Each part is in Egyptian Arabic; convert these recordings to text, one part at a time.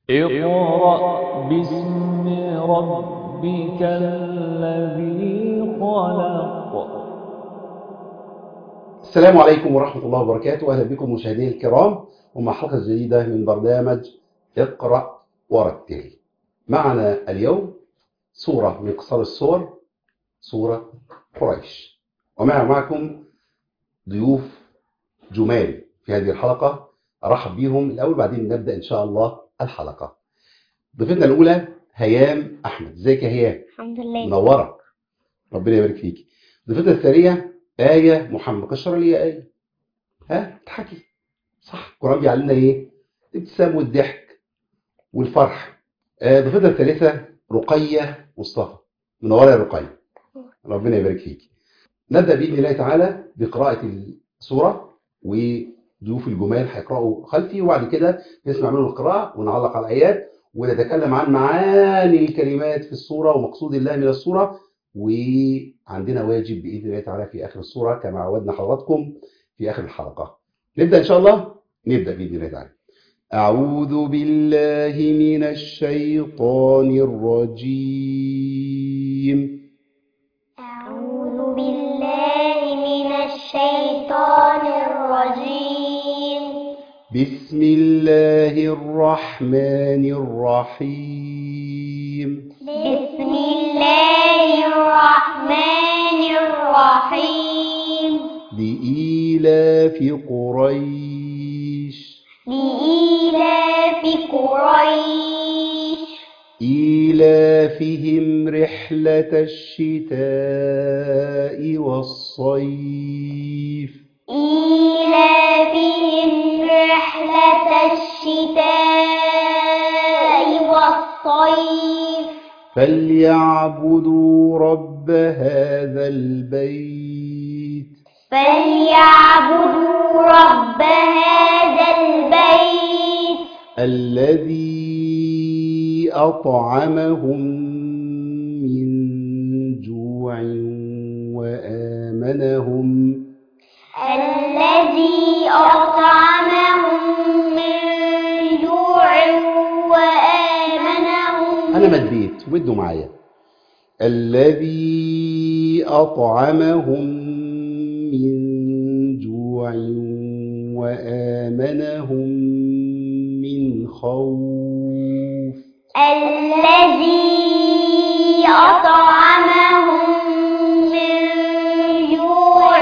اقرأ باسم ربك الذي خلق السلام عليكم ورحمة الله وبركاته أهلا بكم مشاهدينا الكرام ومع حلقة جديدة من برنامج اقرأ ورتل معنا اليوم سورة من قصار السور سورة قريش ومع معكم ضيوف جمال في هذه الحلقة أرحب بيهم الأول بعدين نبدأ إن شاء الله الحلقة ضيفتنا الأولى هيام أحمد ازيك يا هيام الحمد لله منورك ربنا يبارك فيك ضيفتنا الثانية آية محمد قشر لي يا آية ها تحكي صح القرآن بيعلمنا إيه الابتسام والضحك والفرح آه، ضيفتنا الثالثة رقية مصطفى منورة يا رقية ربنا يبارك فيك نبدأ بإذن الله تعالى بقراءة السورة وضيوف الجمال هيقرأوا خلفي وبعد كده نسمع منهم القراءة ونعلق على الآيات ونتكلم عن معاني الكلمات في السورة ومقصود الله من السورة وعندنا واجب بإذن الله تعالى في آخر السورة كما عودنا حضراتكم في آخر الحلقة نبدأ إن شاء الله نبدأ بإذن الله تعالى أعوذ بالله من الشيطان الرجيم أعوذ بالله من الشيطان الرجيم بسم الله الرحمن الرحيم بسم الله الرحمن الرحيم لإيلاف قريش لإيلاف قريش إيلافهم رحلة الشتاء والصيف إيلافهم رحلة الشتاء والصيف فليعبدوا رب هذا البيت فليعبدوا رب هذا البيت الذي أطعمهم من جوع وآمنهم الذي أطعمهم من جوع وآمنهم أنا مديت وبدوا معايا الذي أطعمهم من جوع وآمنهم من خوف الذي أطعمهم من جوع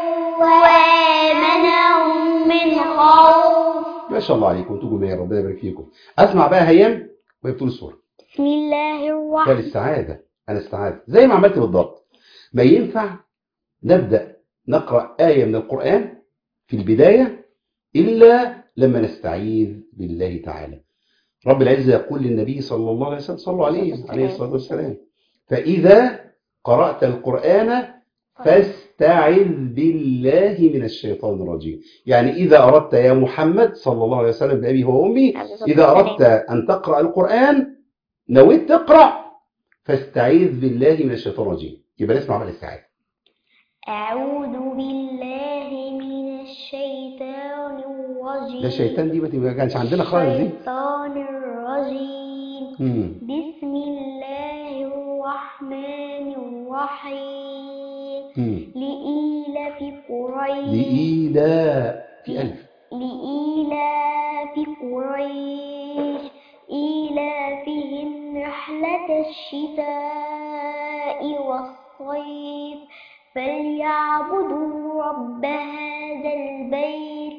وآمنهم من خوف ما شاء الله عليكم انتوا جماهير ربنا يبارك فيكم أسمع بقى هيام وهي بتقول السورة بسم الله يا الرحمن للسعادة أنا استعادة زي ما عملت بالضبط ما ينفع نبدأ نقرأ آية من القرآن في البداية إلا لما نستعيذ بالله تعالى رب العزة يقول للنبي صلى الله عليه وسلم صلوا عليه عليه الصلاة والسلام فإذا قرأت القرآن فاستعذ بالله من الشيطان الرجيم يعني إذا أردت يا محمد صلى الله عليه وسلم بأبي وأمي إذا أردت أن تقرأ القرآن نويت تقرأ فاستعيذ بالله من الشيطان الرجيم يبقى نسمع بقى الاستعاذة أعوذ بالله من الشيطان الرجيم ده الشيطان دي ما كانش عندنا خالص دي الشيطان الرجيم مم. بسم الله الرحمن الرحيم مم. لإيلاف قريش لإيلاء في ألف لإيلاف قريش إيلافهم رحلة الشتاء والصيف فليعبدوا رب هذا البيت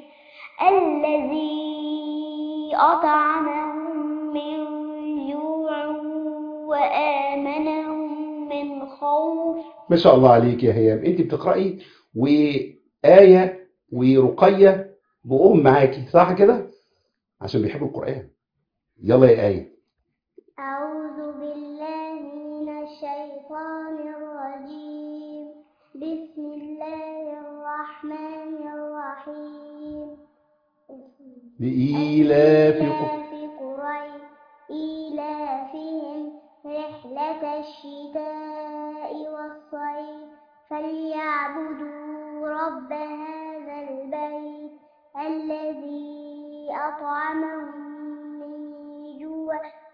الذي أطعمهم من جوع وآمنهم من خوف ما شاء الله عليك يا هيام انت بتقرأي وآية ورقية بقوم معاكي صح كده عشان بيحبوا القرآن يلا يا آية أعوذ بالله من الشيطان الرجيم بسم الله الرحمن الرحيم لإيلاف ق- إيلاف قريش إيلافهم رحلة الشتاء والصيف فليعبدوا رب هذا البيت الذي أطعمهم من جوع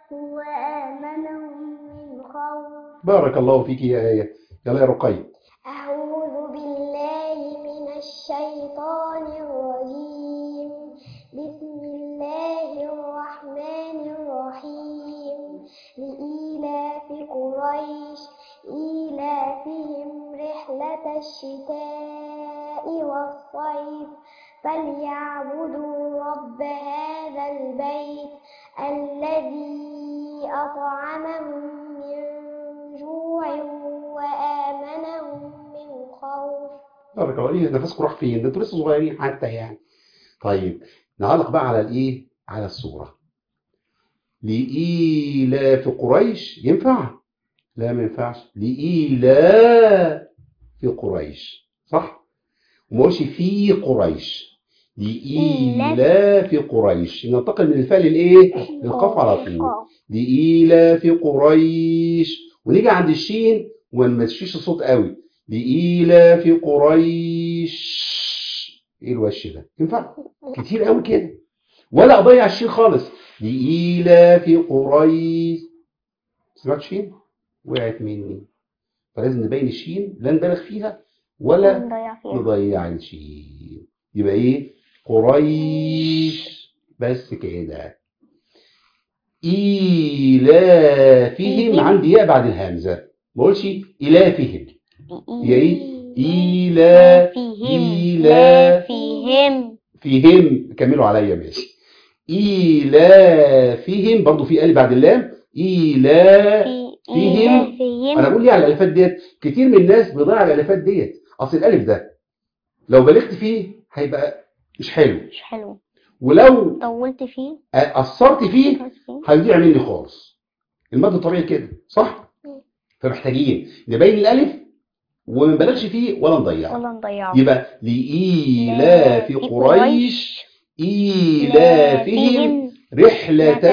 وآمنهم من خوف بارك الله فيك يا آية يلا يا رقي أعوذ بالله من الشيطان الرجيم بسم الله الرحمن الرحيم لإيلاف قريش إيلافهم رحلة الشتاء والصيف فليعبدوا رب هذا البيت الذي أطعمهم من جوع وآمنهم من خوف بارك الله ايه نفسكم راح فين ده انتوا لسه صغيرين حتى يعني طيب نعلق بقى على الايه على الصورة لإيلاف قريش ينفع لا ما ينفعش لإيلاف قريش صح وما قولش في قريش لإيلاف قريش ننتقل من الفاء للايه للقاف على طول لإيلاف قريش ونيجي عند الشين وما نمشيش الصوت قوي لإيلاف قريش ايه الوش ده ينفع كتير قوي كده ولا اضيع الشين خالص لإيلاف قريش سمعت شين وقعت مني فلازم نبين الشين لا نبالغ فيها ولا نضيع فيها نضيع الشين يبقى ايه قريش بس كده إيلافهم عندي ياء بعد الهمزة ما اقولش إلافهم هي ايه إيلا فيهم إيلا فيهم فيهم كملوا عليا ماشي إيلافهم برضو في ألف بعد اللام إيلا فيهم. فيهم انا بقول ليه على الالفات ديت كتير من الناس بيضيع الالفات ديت اصل الالف ده لو بلغت فيه هيبقى مش حلو مش حلو ولو طولت فيه قصرت فيه بس فيه. هيضيع مني خالص المد الطبيعي كده صح فمحتاجين نبين الالف وما نبالغش فيه ولا نضيعه ولا نضيعه يبقى لإيلاف قريش إيلافهم رحلة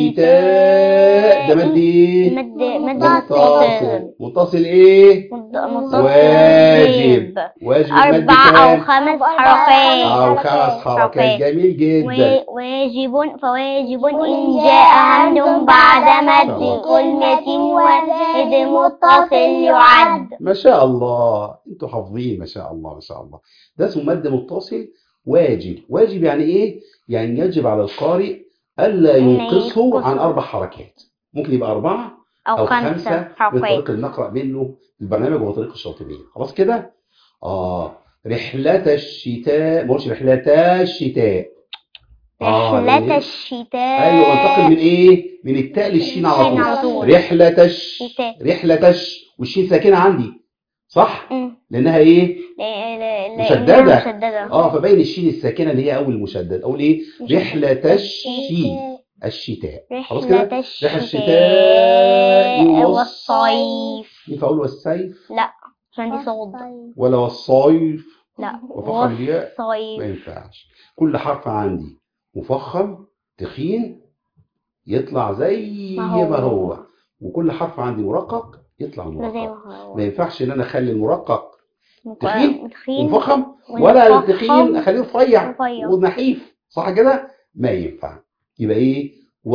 الشتاء ده مد ايه؟ مد مد متصل متصل ايه؟ مد- متصل واجب واجب المد أربع أو كام؟ خمس أو حركات أو خمس حركات حركات. جميل جدا و- واجب فواجب إن جاء همد بعد مد طبعا. كلمة واحد متصل يعد ما شاء الله انتوا حافظين ما شاء الله ما شاء الله ده اسمه مد متصل واجب واجب يعني ايه يعني يجب على القارئ الا إن ينقصه عن ينقصه. اربع حركات ممكن يبقى اربعه أو, او خمسة خمسه حركات بالطريق اللي نقرا منه البرنامج هو طريق الشاطبيه خلاص كده اه رحلة الشتاء ما قلتش رحلة الشتاء آه، رحلة ليه؟ الشتاء ايوه انتقل من ايه من التاء للشين على الشين على طول طول. رحلة الش شتاء. رحلة الش والشين ساكنة عندي صح مم. لانها ايه لا- لا- لا- مشددة. مشددة اه فبين الشين الساكنة اللي هي اول مشدد اقول ايه رحلة الشين الشتاء خلاص كده رحلة رحلة الشتاء الشتاء والصيف ينفع اقول والسيف لا عشان دي صوت ولا والصيف لا وفخم الياء ما والصيف ينفعش كل حرف عندي مفخم تخين يطلع زي ما هو. ما هو وكل حرف عندي مرقق يطلع ده زي مرقق ما هو ما ينفعش ان انا اخلي المرقق مك- تخين تخين ومفخم ولا والمفخم التخين اخليه رفيع رفيع. ونحيف صح كده ما ينفع يبقى ايه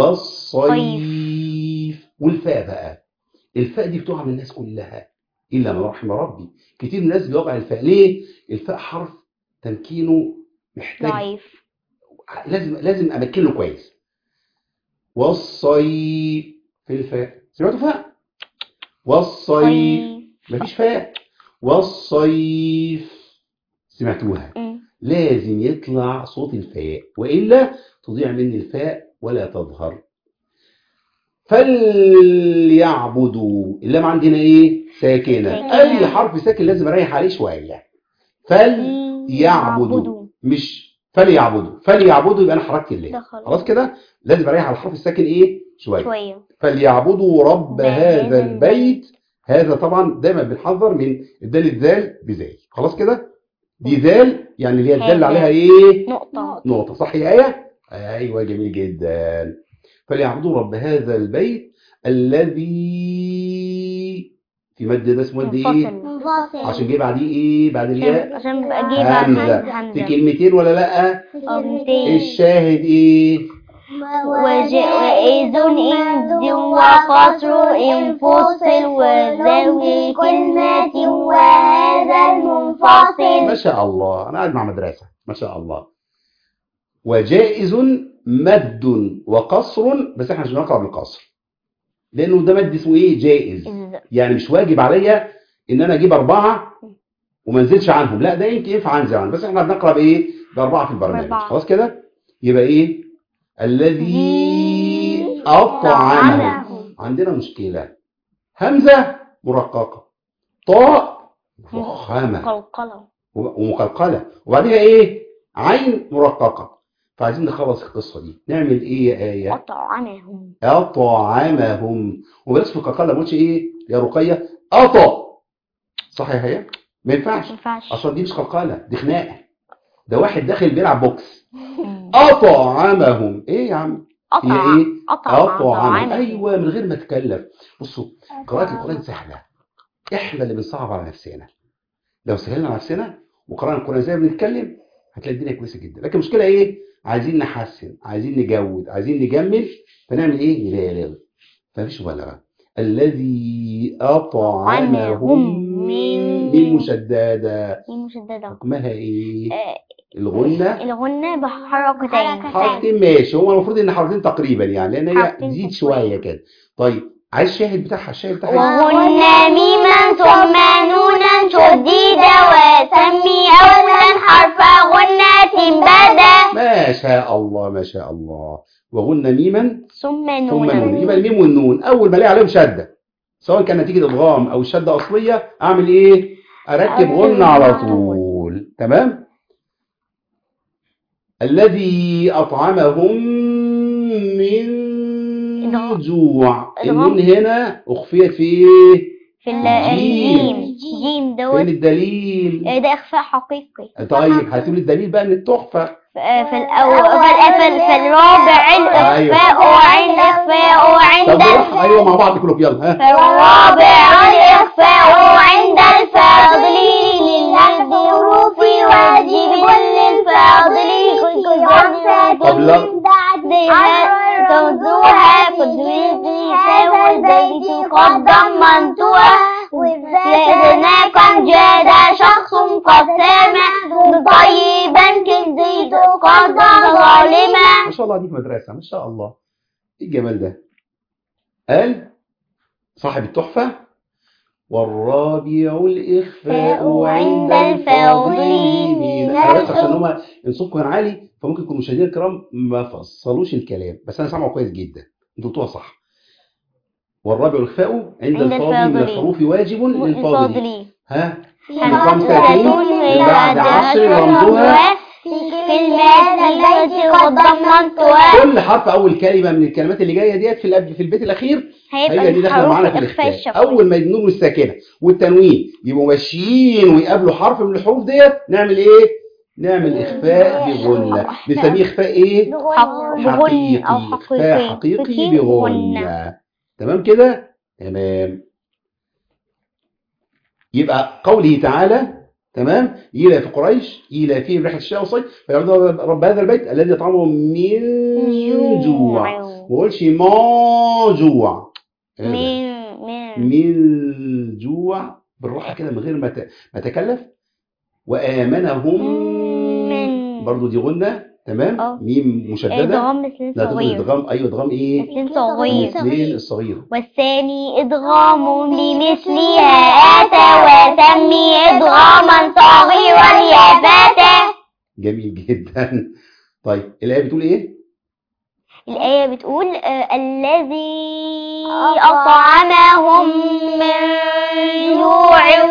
والصيف والفاء بقى الفاء دي بتقع من الناس كلها الا من رحم ربي كتير من الناس بيوقع الفاء ليه الفاء حرف تمكينه محتاج ضعيف لازم لازم امكنه كويس والصيف في الفاء سمعتوا فاء والصيف صيف مفيش فاء والصيف سمعتوها مم. لازم يطلع صوت الفاء والا تضيع مني الفاء ولا تظهر فليعبدوا اللام عندنا ايه ساكنه ساكنة. اي حرف ساكن لازم اريح عليه شويه فليعبدوا مش فليعبدوا فليعبدوا يبقى انا حركت اللام ده خلاص. خلاص كده لازم اريح على الحرف الساكن ايه شويه شوية فليعبدوا رب بهذا هذا البيت هذا طبعا دايما بنحذر من الدال الذال بذال خلاص كده دي ذال يعني اللي هي الدال هذا. عليها ايه نقطة نقطة صح يا آية ايوه جميل جدا فليعبدوا رب هذا البيت الذي في مد ده اسمه مد ايه منفصل منفصل عشان جه بعديه ايه بعد الياء عشان بقى اجيب بعد همزة همزة في كلمتين ولا لا أو ميتين. الشاهد ايه وجائز إن وقصر انفصل وذوي كلمة وهذا المنفصل ما شاء الله انا قاعد مع مدرسه ما شاء الله وجائز مد وقصر بس احنا مش بنقرا بالقصر لانه ده مد اسمه ايه جائز يعني مش واجب عليا ان انا اجيب اربعه وما انزلش عنهم لا ده يمكن ينفع انزل عنهم بس احنا بنقرا بايه باربعه في البرنامج بأربعة. خلاص كده يبقى ايه الذي اطعمه عندنا مشكله همزه مرققه طاء مفخمه قلقلة ومقلقله وبعدها ايه عين مرققه فعايزين نخلص القصه دي نعمل ايه يا ايه أطعمهم اطعمهم وبلاش في القلقله ما قلتش ايه يا رقيه اطا صح يا هيا ما ينفعش ما ينفعش اصلا دي مش قلقله دي خناقه ده واحد داخل بيلعب بوكس اطعمهم ايه يا عم هي أطعم ايه أطعم اطعمهم ايوه من غير ما تكلف بصوا قراءه القران سهله احنا اللي بنصعب على نفسنا لو سهلنا على نفسنا وقرانا القران زي ما بنتكلم هتلاقي الدنيا كويسه جدا لكن المشكله ايه عايزين نحسن عايزين نجود عايزين نجمل فنعمل ايه نبالغ فمفيش مبالغه الذي اطعمهم من من مشدده مشددة حكمها ايه آه، الغنه الغنة بحركتين حركتين ماشي هو المفروض ان حركتين تقريبا يعني لان هي حركتين تزيد تقريباً. شويه كده طيب عايز الشاهد بتاعها الشاهد بتاعها وهن ميما ثم نونا شديدة وسمي أولا حرف غنة بدا ما شاء الله ما شاء الله وغن ميما ثم ثم نونا نون يبقى الميم والنون اول ما الاقي عليهم شده سواء كان نتيجه ادغام او شده اصليه اعمل ايه اركب غنه على طول تمام الذي اطعمهم من إدغام. جوع إدغام. النون هنا اخفيت في ايه في جيم. الجيم جيم فين دوت الدليل آه، ده إخفاء حقيقي طيب هاتوا لي الدليل بقى من التحفه آه، في الأول في, في, في الرابع الإخفاء وعند إخفاء طب وعند بالراحه ايوه مع بعض كلكم يلا ها في الرابع الإخفاء عند الفاضل للنفس حروف واجب للفاضل طب لا. بعدها توزوها قدوتها والبيت قد ضمنتها لأنكم جاد شخص قد سامع طيبا كنزيت قد ظالما ما شاء الله دي في مدرسة ما شاء الله ايه الجمال ده قال صاحب التحفة والرابع الإخفاء عند الفاضلين أنا بس عشان هما صوتكم كان عالي فممكن يكونوا مشاهدينا الكرام ما فصلوش الكلام بس أنا سامعه كويس جدا انتوا قلتوها صح والرابع الإخفاء عند عند الفاضل من الفاضلين. الحروف واجب للفاضل الفاضلين ها خمسة خمسة من بعد عشر رمزها في كلمات التي قد ضمنتها كل حرف اول كلمه من الكلمات اللي جايه ديت في الأب في البيت الاخير هيبقى هي دي داخله الحروف معانا في الإخفاء الاخفاء الشفوي اول ما النون والساكنه والتنوين يبقوا ماشيين ويقابلوا حرف من الحروف ديت نعمل ايه نعمل اخفاء بغنه بنسميه اخفاء ايه حق- بغن أو حقيقي اخفاء حقيقي حقيقي بغنه تمام كده تمام يبقى قوله تعالى تمام إلى في قريش إلى في رحلة الشتاء والصيف فيعبدون رب هذا البيت الذي يطعمهم من جوع ما قولش ما جوع هذا. من من من جوع بالراحة كده من غير ما ت- ما تكلف وآمنهم من برضو دي غنة تمام اه. ميم مشددة ادغام مثل لا تقول صغير ادغام ايوه ادغام ايه مثل صغير مثلين الصغير والثاني إدغام لمثلها آتى وسمي إدغاما صغيرا يا فتى جميل جدا طيب الآية بتقول ايه الآية بتقول آه، الذي أطعمهم من جوع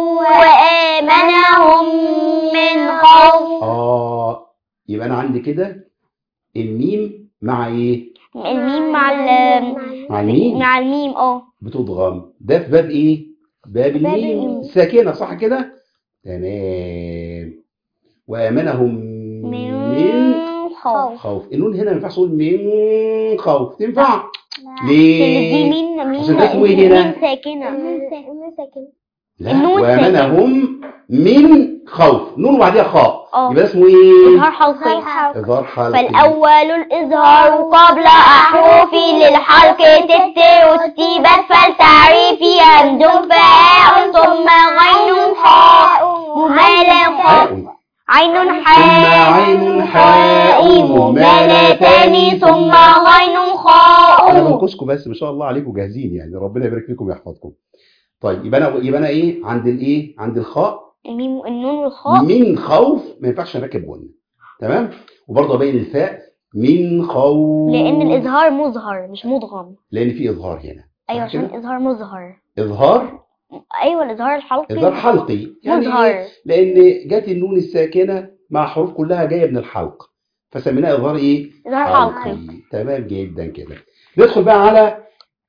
وآمنهم من خوف اه يبقى انا عندي كده الميم مع ايه الميم مع ال مع الميم مع الميم اه بتضغم ده في باب ايه باب الميم الميم. الساكنه صح كده تمام وامنهم من من خوف خوف النون هنا ما ينفعش اقول من خوف تنفع دي ليه مين مين عشان ده اسمه ايه هنا؟ مين ساكنة من ساكن لا النون وامنهم من خوف نون وبعدها خاء اه يبقى اسمه ايه إظهار حلقي اظهار حلقي فالأول الإظهار قبل أحرف للحلق تت وستيبت فالتعريف همز فاء ثم غين حاء مهملة حاء عين ثم حاء عين حاء مهملتان ثم غين انا خاء بنقصكم بس ما شاء الله عليكم جاهزين يعني ربنا يبارك فيكم ويحفظكم طيب يبقى انا يبقى انا ايه عند الايه عند الخاء الميم النون والخاء من خوف ما ينفعش نركب غنة تمام وبرضه ابين الفاء من خوف لأن الإظهار مظهر مش مدغم لان في اظهار هنا صح أيوة عشان كده؟ الإظهار مظهر اظهار أيوة الإظهار الحلقي اظهار حلقي يعني مظهر إيه؟ لان جت النون الساكنه مع حروف كلها جايه من الحلق فسميناه اظهار ايه إظهار حلقي تمام جدا كده ندخل بقى على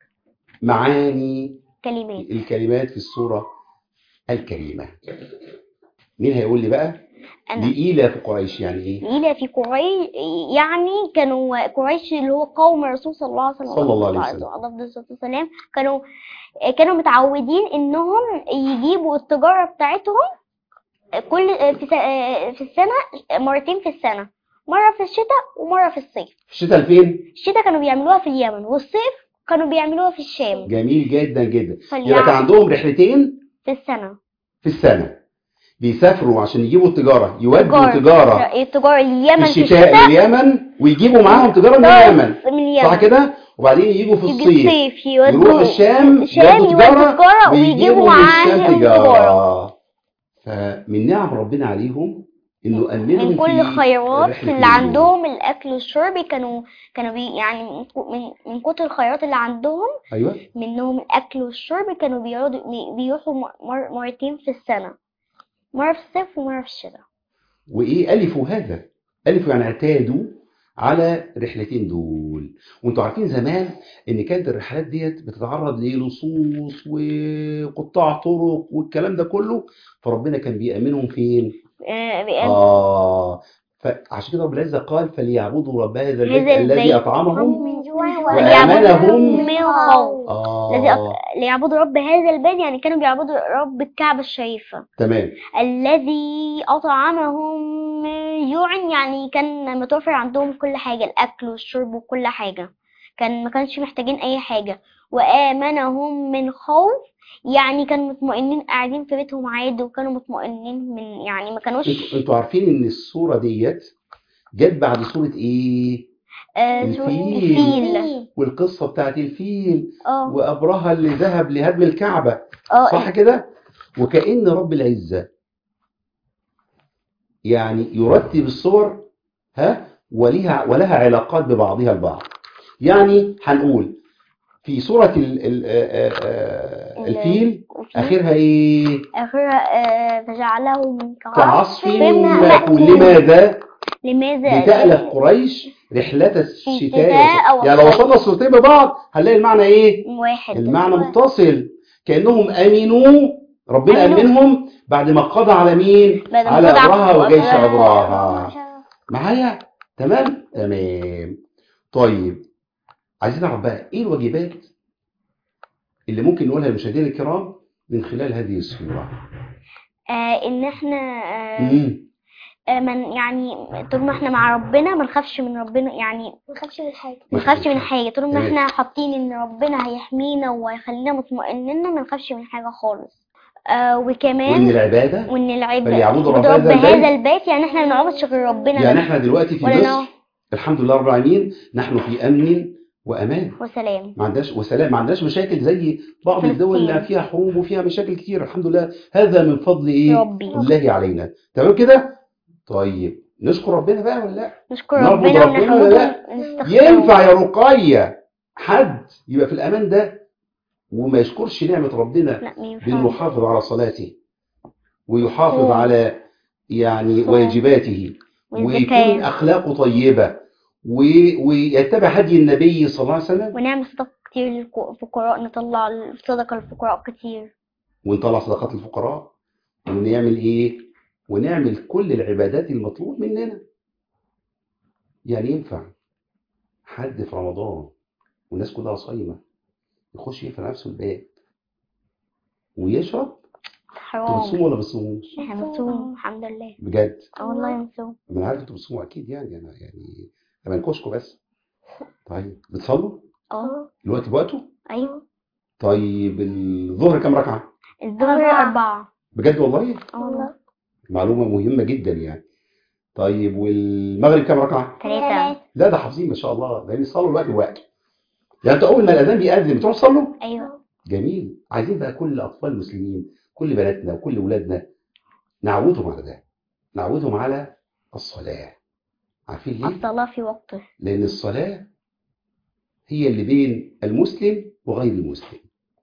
معاني كلمات الكلمات في السوره الكريمه مين هيقول لي بقى أنا لإيلاف قريش يعني ايه إلى في قريش يعني كانوا قريش اللي هو قوم الرسول صلى الله عليه وسلم صلى الله عليه وسلم. عليه الصلاة والسلام كانوا كانوا متعودين إنهم يجيبوا التجارة بتاعتهم كل في س- في السنة مرتين في السنة مرة في الشتاء ومرة في الصيف في الشتاء لفين الشتاء كانوا بيعملوها في اليمن والصيف كانوا بيعملوها في الشام جميل جدا جدا يبقى كان فاليعم عندهم رحلتين في السنة في السنة بيسافروا عشان يجيبوا التجارة يودوا تجارة. تجارة التجارة في اليمن في الشتاء الشتاء لليمن ويجيبوا معاهم تجارة من اليمن من اليمن صح كده وبعدين يجوا في يجي الصيف الصيف يروحوا يودوا الشام الشام ياخدوا يودوا تجارة تجارة ويجيبوا ويجيبوا من معاهم الشام تجارة تجارة فمن نعم ربنا عليهم انه امنهم من كل في الخيرات رحلة اللي النجوم. عندهم الاكل والشرب كانوا كانوا بي يعني من من من كتر الخيرات اللي عندهم ايوه منهم الاكل والشرب كانوا بيقعدوا بي- بيروحوا مر- مرتين في السنة مرة في الصيف ومرة في الشتاء وايه الفوا هذا الفوا يعني اعتادوا على الرحلتين دول وانتوا عارفين زمان ان كانت الرحلات ديت بتتعرض للصوص وقطاع طرق والكلام ده كله فربنا كان بيأمنهم فين آه، بيقال اه فعشان كده رب العزة قال فليعبدوا رب هذا البيت هذا الذي البيت. أطعمهم من جوع وآمنهم من خوف الذي آه أط- ليعبدوا رب هذا البيت يعني كانوا بيعبدوا رب الكعبة الشريفة تمام الذي أطعمهم من جوع يعني كان متوفر عندهم كل حاجة الأكل والشرب وكل حاجة كان ما كانش محتاجين أي حاجة وآمنهم من خوف يعني كانوا مطمئنين قاعدين في بيتهم عادي وكانوا مطمئنين من يعني ما كانوش انتوا انتوا عارفين ان السورة ديت جت بعد سورة ايه آه سورة الفيل. الفيل والقصة بتاعت الفيل اه وأبرهة اللي ذهب لهدم الكعبة اه صح كده وكأن رب العزة يعني يرتب الصور ها ولها ولها علاقات ببعضها البعض يعني هنقول في سورة ال ال آه، آه، ال- الفيل وفي آخرها إيه آخرها آه فجعلهم كعصف مأكول. مأكول لماذا لماذا بتألف قريش رحلة الشتاء الشتاء والصيف. يعني لو وصلنا الصورتين ببعض هنلاقي المعنى إيه واحد المعنى متصل كأنهم أمنوا ربنا أمنوا. أمنهم بعد ما قضى على مين بعد ما على قضى على أبرهة وجيش أبرهة. أبرهة معايا تمام تمام طيب عايزين نعرف بقى ايه الواجبات اللي ممكن نقولها للمشاهدين الكرام من خلال هذه السورة آه ان احنا آه مم. آه من يعني طول ما احنا مع ربنا ما نخافش من ربنا يعني ما تخافش من حاجة ما نخافش من حاجه طول ما تمام. احنا حاطين ان ربنا هيحمينا وهيخلينا مطمئنين ما نخافش من حاجه خالص آه وان وكمان العبادة وان العباد فليعبدوا رب رب هذا هذا البيت. البيت يعني احنا ما بنعبدش غير ربنا يعني بس احنا دلوقتي في ولا مصر نوع الحمد لله رب العالمين نحن في امن وامان وسلام ما عندناش وسلام ما عندناش مشاكل زي بعض الدول اللي فلسطين. فيها حروب وفيها مشاكل كتير الحمد لله هذا من فضل ايه ربي الله علينا تمام كده طيب نشكر ربنا بقى ولا لا نشكر نعبد ربنا ربنا ولا لا؟ ونحمده ونستغفره ينفع يا رقية حد يبقى في الأمان ده وما يشكرش نعمة ربنا لا ما ينفعش بأنه يحافظ على صلاته ويحافظ صوم. على يعني صوم. واجباته ويكون والزكاة أخلاقه طيبة و- ويتبع هدي النبي صلى الله عليه وسلم ونعمل صدقة كتير للفقراء نطلع صدقة للفقراء كتير ونطلع صدقات الفقراء ونعمل إيه؟ ونعمل كل العبادات المطلوب مننا يعني ينفع حد في رمضان والناس كلها صايمة يخش يقفل نفسه الباب ويشرب انتوا حرام بتصوموا ولا بتصوموش احنا بنصوم الحمد لله بجد اه والله بنصوم ما انا عارف انتوا بتصوموا اكيد يعني انا يعني انا بنكشكوا بس طيب بتصلوا اه الوقت بوقته ايوه طيب الظهر كام ركعه الظهر أربعة. أربعة بجد والله اه والله معلومه مهمه جدا يعني طيب والمغرب كام ركعه ثلاثة لا ده حافظين ما شاء الله لان صلوا الوقت بوقته يعني انتوا اول ما الاذان بيأذن بتروحوا تصلوا أيوه جميل عايزين بقى كل اطفال المسلمين كل بناتنا وكل اولادنا نعودهم على ده نعودهم على الصلاه عارفين ليه الصلاة في وقته لان الصلاه هي اللي بين المسلم وغير المسلم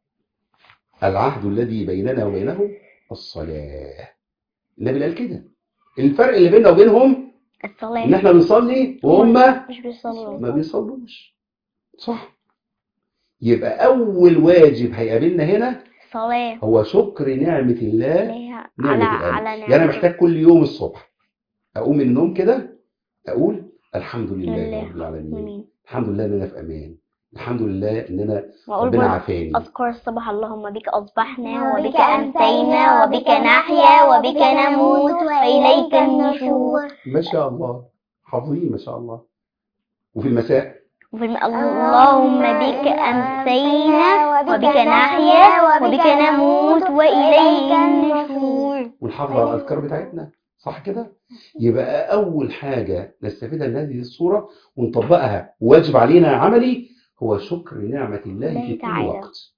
العهد الذي بيننا وبينهم الصلاه النبي قال كده الفرق اللي بيننا وبينهم ان الصلاة احنا بنصلي وهم مش بيصلوا ما بيصلوش صح يبقى اول واجب هيقابلنا هنا الصلاة هو شكر نعمة الله اللي هي نعمة على الأمن على يعني أنا نعمة محتاج كل يوم الصبح أقوم من النوم كده أقول الحمد لله لله رب العالمين المؤمنين الحمد لله إن أنا في أمان الحمد لله إن أنا وأقول ربنا برضه عافاني أذكر الصبح اللهم بك أصبحنا وبك وبك أمسينا وبك نحيا وبك نموت وإليك النشور ما شاء الله حافظين ما شاء الله وفي المساء وفي الم- اللهم بك أمسينا وبك نحيا وبك نموت وإليك النشور ونحافظ على الأذكار بتاعتنا صح كده يبقى أول حاجة نستفيدها من هذه الصورة ونطبقها واجب علينا عملي هو شكر نعمة الله الله في كل تعالى. وقت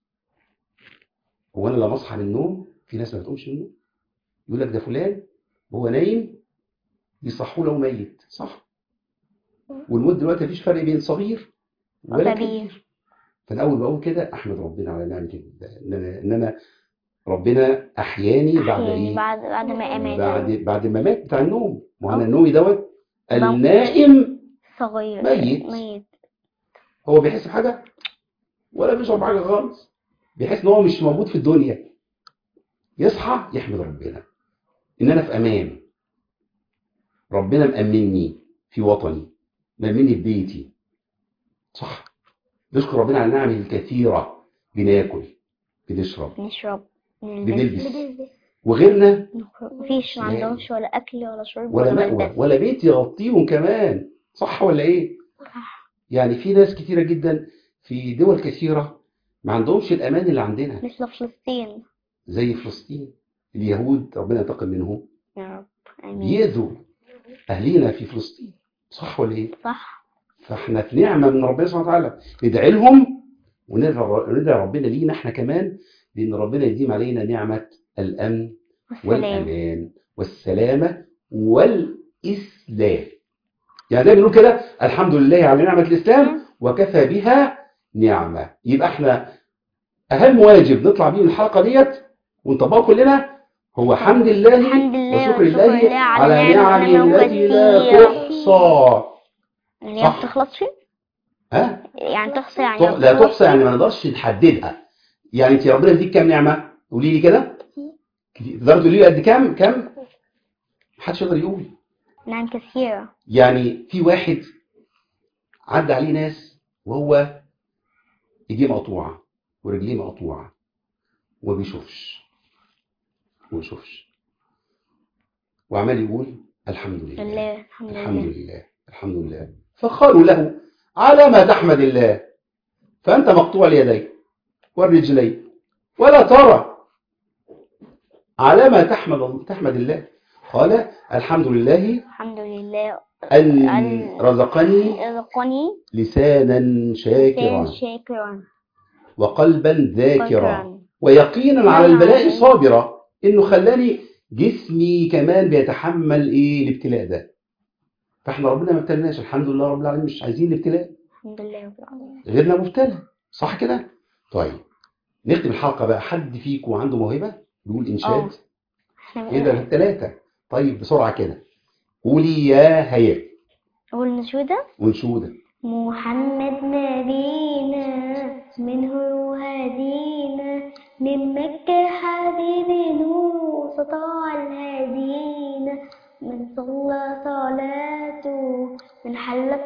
هو أنا لما أصحى من النوم في ناس ما بتقومش من النوم يقول لك ده فلان وهو نايم يصحوا له ميت صح والموت دلوقتي مفيش فرق بين صغير ولا كبير كبير فانا اول ما اقول كده احمد ربنا على نعمه ال- ان انا ان انا ربنا احياني بعد يعني ايه بعد بعد ما أمات بعد بعد ما مات بتاع النوم ما انا آه. النوم دوت ضم. النائم صغير ميت. ميت هو بيحس بحاجه ولا بيشعر بحاجه خالص بيحس ان هو مش موجود في الدنيا يصحى يحمد ربنا ان انا في امان ربنا مأمني في وطني مأمني في بيتي صح نشكر ربنا على النعم الكثيره بناكل بنشرب نشرب بنلبس وغيرنا مفيش ما لا. عندهمش ولا أكل ولا شرب ولا ولا مأوى ملبس ولا بيت يغطيهم كمان صح ولا ايه صح. يعني في ناس كتيرة جدا في دول كثيرة ما عندهمش الأمان اللي عندنا مثل فلسطين زي فلسطين اليهود ربنا ينتقم منهم يا رب آمين بيأذوا أهلينا في فلسطين صح ولا ايه صح فاحنا في نعمة من ربنا سبحانه وتعالى ندعي لهم وندعي ندعي ربنا لينا احنا كمان لأن ربنا يديم علينا نعمة الأمن والسلام والأمان والسلامة والإسلام يعني دايما بنقول كده الحمد لله على نعمة الإسلام وكفى بها نعمة يبقى احنا أهم واجب نطلع بيه من الحلقة ديت ونطبقه كلنا هو حمد الله الحمد لله وشكر وشكر الله الله على على نعمه نعمه التي لا وكثير. تحصى اللي هي صح. بتخلصش ها يعني تحصى يعني تح- لا تحصى يعني ما نقدرش نحددها يعني انت ربنا يديك كام نعمة قولي لي كده كتير. تقدر تقولي لي قد كام كام محدش يقدر يقول نعم كثيرة يعني في واحد عدى عليه ناس وهو ايديه مقطوعة ورجليه مقطوعة وما بيشوفش وما بيشوفش وعمال يقول الحمد لله لله الحمد الحمد لله لله الحمد لله فقالوا له على ما تحمد الله فأنت مقطوع اليدين والرجلين ولا ترى على ما تحمد تحمد الله قال الحمد لله الحمد لله أن أن رزقني رزقني لسانا شاكرا شاكرا وقلبا ذاكرا شاكرا ويقينا على نعم. البلاء صابرا انه خلاني جسمي كمان بيتحمل ايه الابتلاء ده فاحنا ربنا ما ابتلناش الحمد لله رب العالمين مش عايزين الابتلاء الحمد لله رب العالمين غيرنا مبتلى صح كده طيب نختم الحلقه بقى حد فيكم عنده موهبه يقول انشاد اه. احنا ايه ده الثلاثه طيب بسرعه كده قولي يا هيا أقول نشودة ونشوده محمد نبينا منه هدينا من مكة حبيب نور سطاع الهدينا من صلى صلاته من حلت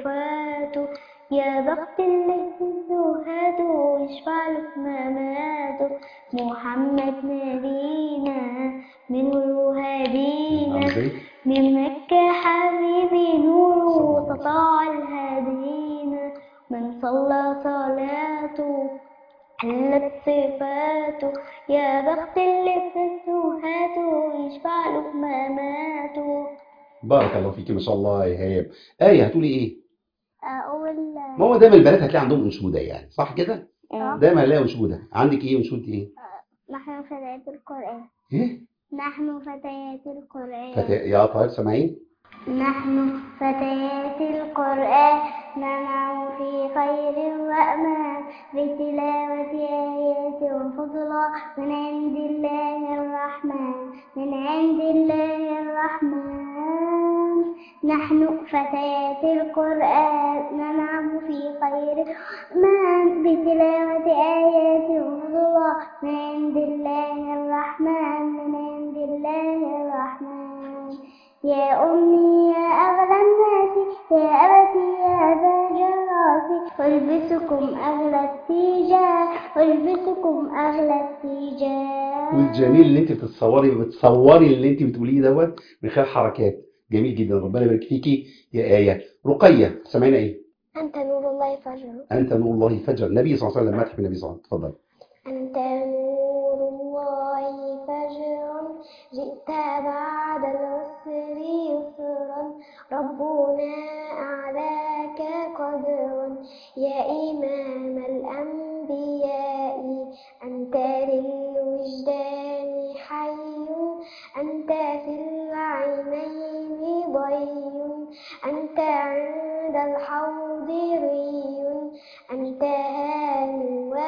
صفاته يا بخت الذي زهده يشفع له في مماته صلاته محمد نبينا منه هدينا عامل ازاي؟ من مكة حبيبي نوره سطاع الهدينا من صلى صلاته حلت صفاته يا بخت اللي فتوهاته يشفع له مماته بارك الله فيك ما شاء الله يا هيام آية هتقولي ايه؟ أقول ما هو دايما البنات هتلاقي عندهم انشوده يعني صح كده؟ آه. دايما هنلاقي انشوده عندك ايه انشوده ايه؟ نحن فتيات القرآن ايه؟ نحن فتيات القرآن فتا... يا طيب سامعين؟ نحن فتيات القرآن ننعم في خير وأمان بتلاوة آيات وفضلا من عند الله الرحمن من عند الله الرحمن نحن فتيات القرآن ننعم في خير وأمان بتلاوة آيات وفضلا من عند الله الرحمن من عند الله الرحمن يا أمي يا أغلى الناس يا أبتي يا تاج الراس ألبسكم أغلى التيجان ألبسكم أغلى التيجان والجميل اللي انت بتتصوري بتصوري اللي انت بتقوليه دوت من خلال حركات جميل جدا ربنا يبارك فيكي يا آية رقية سامعين ايه؟ أنت نور الله فجر أنت نور الله فجر النبي صلى الله عليه وسلم مدح النبي صلى الله عليه وسلم اتفضل أنت نور الله فجرا جئت بعد العسر يسرا ربنا أعلاك قدرا يا إمام الأنبياء أنت للوجدان حي أنت في العينين ضي أنت عند الحوض ري أنت هان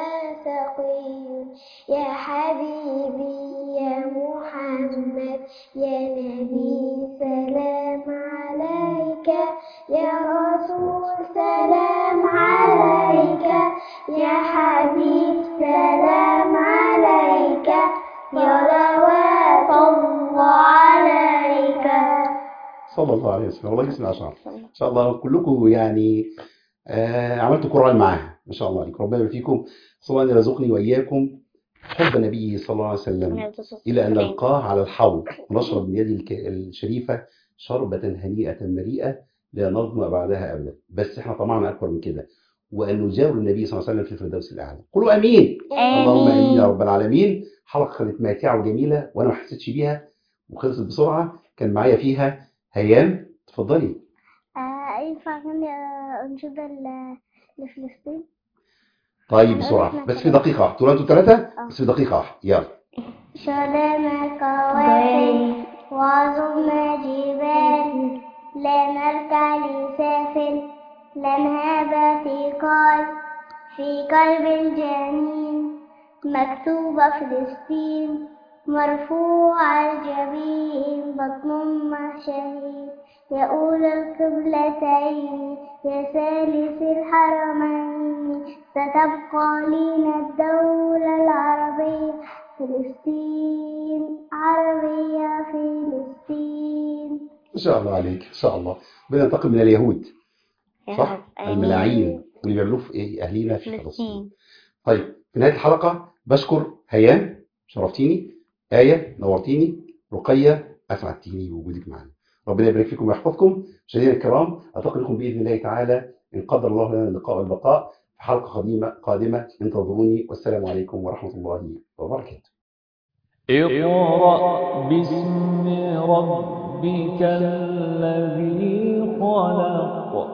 وسقي يا حبيبي يا محمد يا نبي سلام عليك يا رسول سلام عليك يا حبيب سلام عليك يا رواه الله عليك صلى الله عليه وسلم والله جسم عشان ان شاء الله كلكم يعني آه عملتوا قرآن معاها ما شاء الله عليكم ربنا يبارك فيكم صلى الله أن يرزقني وإياكم حب النبي صلى الله عليه وسلم إلى أن نلقاه على الحوض ونشرب من يد الك- الشريفة شربة هنيئة مريئة لا نظمأ بعدها أبدا بس احنا طمعنا أكبر من كده وأن نجاور النبي صلى الله عليه وسلم في الفردوس الأعلى قولوا أمين اللهم امين يا رب العالمين حلقه كانت ماتعه وجميله وانا ما حسيتش بيها وخلصت بسرعه كان معايا فيها هيام اتفضلي آه، ينفع أغني آه، أنشودة ل- لفلسطين؟ طيب بسرعه بس في دقيقه واحده تقولوا انتوا ثلاثه بس في دقيقه واحده يلا شرنا قوافل وعظمنا جبال لا نركع لسافل لا نهاب ثقال في قلب الجنين مكتوبة فلسطين مرفوع الجبين بطن مع شهيد يا أولى القبلتين يا ثالث الحرمين ستبقى لنا الدولة العربية فلسطين عربية فلسطين ما شاء الله عليك ما شاء الله ربنا ينتقم من اليهود صح الملاعين واللي بيعملوه في ايه اهلينا في فلسطين فلسطين طيب في نهايه الحلقه بشكر هيام شرفتيني آية نورتيني رقية أسعدتيني بوجودك معنا ربنا يبارك فيكم ويحفظكم مشاهدينا الكرام ألتقي بكم بإذن الله تعالى إن قدر الله لنا اللقاء والبقاء في حلقة قديمة قادمة انتظروني والسلام عليكم ورحمة الله وبركاته اقرأ باسم ربك الذي خلق